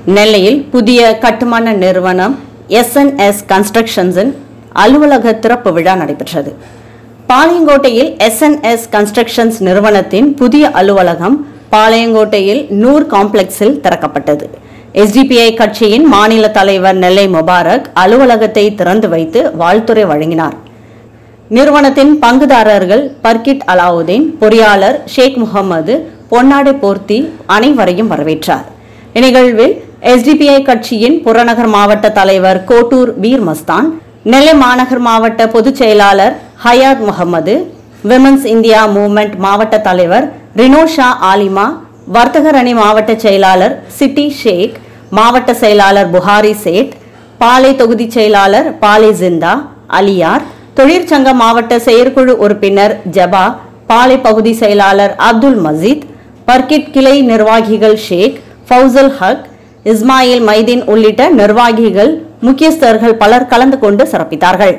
நெல்லையில் புதிய கட்டுமான நிறுவனம் எஸ்என்எஸ் கன்ஸ்ட்ரக்ஷன்ஸின் அலுவலக திறப்பு விழா நடைபெற்றது பாளையங்கோட்டையில் எஸ்என்எஸ் கன்ஸ்ட்ரக்ஷன்ஸ் நிறுவனத்தின் புதிய அலுவலகம் பாளையங்கோட்டையில் நூர் காம்ப்ளெக்ஸில் திறக்கப்பட்டது எஸ்டிபிஐ கட்சியின் மாநில தலைவர் நெல்லை முபாரக் அலுவலகத்தை திறந்து வைத்து வாழ்த்துரை வழங்கினார் நிறுவனத்தின் பங்குதாரர்கள் பர்கிட் அலாவுதீன் பொறியாளர் ஷேக் முகமது பொன்னாடை போர்த்தி அனைவரையும் வரவேற்றார் இந்நிகழ்வில் எஸ்டிபிஐ கட்சியின் புறநகர் மாவட்ட தலைவர் கோட்டூர் பீர் மஸ்தான் நெல்லை மாநகர் மாவட்ட பொதுச் செயலாளர் Hayath Mohammed Women's India Movement மாவட்ட தலைவர் ரினோஷா ஆலிமா வர்த்தகர் அணி மாவட்ட செயலாளர் சிட்டி ஷேக் மாவட்ட செயலாளர் புகாரி சேட் பாலை தொகுதி செயலாளர் பாலை ஜிந்தா அலியார் தொழிற்சங்க மாவட்ட செயற்குழு உறுப்பினர் ஜபா பாலை பகுதி செயலாளர் அப்துல் மஜீத் பர்கிட் கிளை நிர்வாகிகள் ஷேக் ஃபௌசல் ஹக் இஸ்மாயில் மைதீன் உள்ளிட்ட நிர்வாகிகள் முக்கியஸ்தர்கள் பலர் கலந்து கொண்டு சிறப்பித்தார்கள்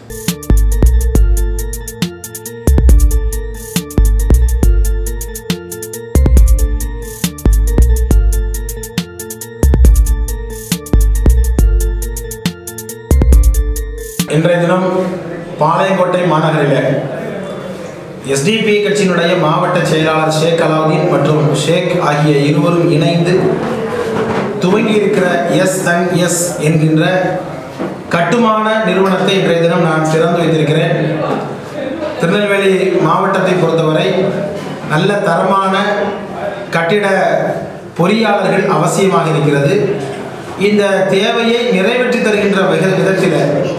இன்றைய தினம் பாளையங்கோட்டை மாநகரில் எஸ்டிபி கட்சியினுடைய மாவட்ட செயலாளர் ஷேக் அலாவுதீன் மற்றும் ஷேக் ஆகிய இருவரும் இணைந்து துவங்கியிருக்கிற எஸ்என்எஸ் என்கின்ற கட்டுமான நிறுவனத்தை இன்றைய தினம் நான் திறந்து வைத்திருக்கிறேன் திருநெல்வேலி மாவட்டத்தை பொறுத்தவரை நல்ல தரமான கட்டிட பொறியாளர்கள் அவசியமாக இருக்கிறது இந்த தேவையை நிறைவேற்றி தருகின்ற வித- விதத்தில்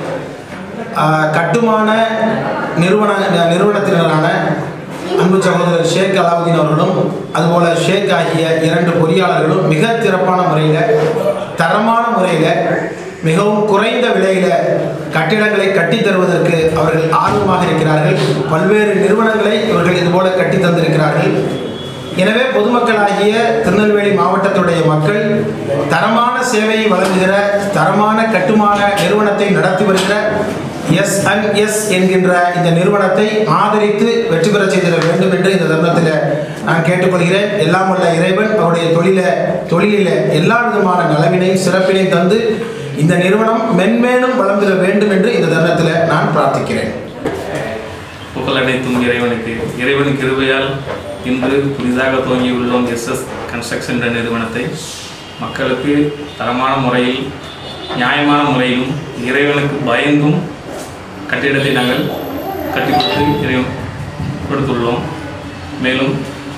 ஆஹ், கட்டுமான நிறுவன நிறுவனத்தினரான அன்பு சகோதரர் ஷேக் அலாவுதீன் அவர்களும் அதுபோல ஷேக் ஆகிய இரண்டு பொறியாளர்களும் மிக சிறப்பான முறையில் தரமான முறையில் மிகவும் குறைந்த விலையில் கட்டிடங்களை கட்டித் தருவதற்கு அவர்கள் ஆர்வமாக இருக்கிறார்கள் பல்வேறு நிறுவனங்களை இவர்கள் இதுபோல கட்டி தந்திருக்கிறார்கள் எனவே பொதுமக்களாகிய திருநெல்வேலி மாவட்டத்துடைய மக்கள் தரமான சேவையை வழங்குகிற தரமான கட்டுமான நிறுவனத்தை நடத்தி வருகிற எஸ்என்எஸ் என்கின்ற இந்த நிறுவனத்தை ஆதரித்து வெற்றி பெற செய்திட வேண்டும் என்று இந்த தருணத்தில் நான் கேட்டுக்கொள்கிறேன் எல்லாம் உள்ள இறைவன் அவருடைய தொழில தொழிலில் எல்லா விதமான நலவினையும் சிறப்பினையும் தந்து இந்த நிறுவனம் மென்மேலும் வளர்ந்திட வேண்டும் என்று இந்த தருணத்தில் நான் பிரார்த்திக்கிறேன் புகழடைத்தும் இறைவனுக்கு இறைவனின் கிருபையால் இன்று புதிதாக துவங்கியுள்ளோம் எஸ்எஸ் கன்ஸ்ட்ரக்ஷன் என்ற நிறுவனத்தை மக்களுக்கு தரமான முறையில் நியாயமான முறையிலும் இறைவனுக்கு பயந்தும் கட்டிடத்தை நாங்கள் கட்டி கொடுத்து இறைவன் கொடுத்துள்ளோம் மேலும்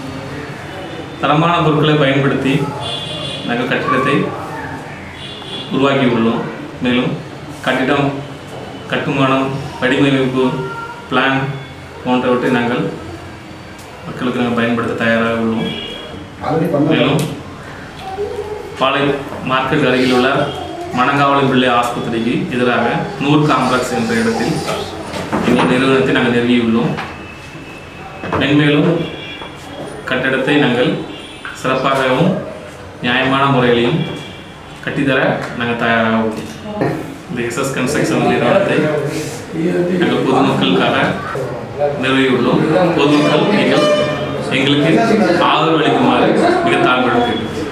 தரமான பொருட்களை பயன்படுத்தி நாங்கள் கட்டிடத்தை உருவாக்கி உள்ளோம் மேலும் கட்டிடம் கட்டுமானம் வடிவமைப்பு பிளான் போன்றவற்றை நாங்கள் மக்களுக்கு நாங்கள் பயன்படுத்த தயாராக உள்ளோம் மேலும் பாளை மார்க்கெட் அருகில் உள்ள மணங்காவளம் பிள்ளை ஆஸ்பத்திரிக்கு எதிராக நூர் காம்ப்ளெக்ஸ் என்ற இடத்தில் எங்கள் நிறுவனத்தை நாங்கள் நிறுவியுள்ளோம் மென்மேலும் கட்டிடத்தை நாங்கள் சிறப்பாகவும் நியாயமான முறையிலையும் கட்டித்தர நாங்கள் தயாராக உள்ளோம் இந்த எஸ்எஸ் கன்ஸ்ட்ரக்ஷன் நிறுவனத்தை நாங்கள் பொதுமக்களுக்காக நிறுவியுள்ளோம் பொதுமக்கள் நீங்கள் எங்களுக்கு ஆதரவு அளிக்குமாறு மிக தாழ்வு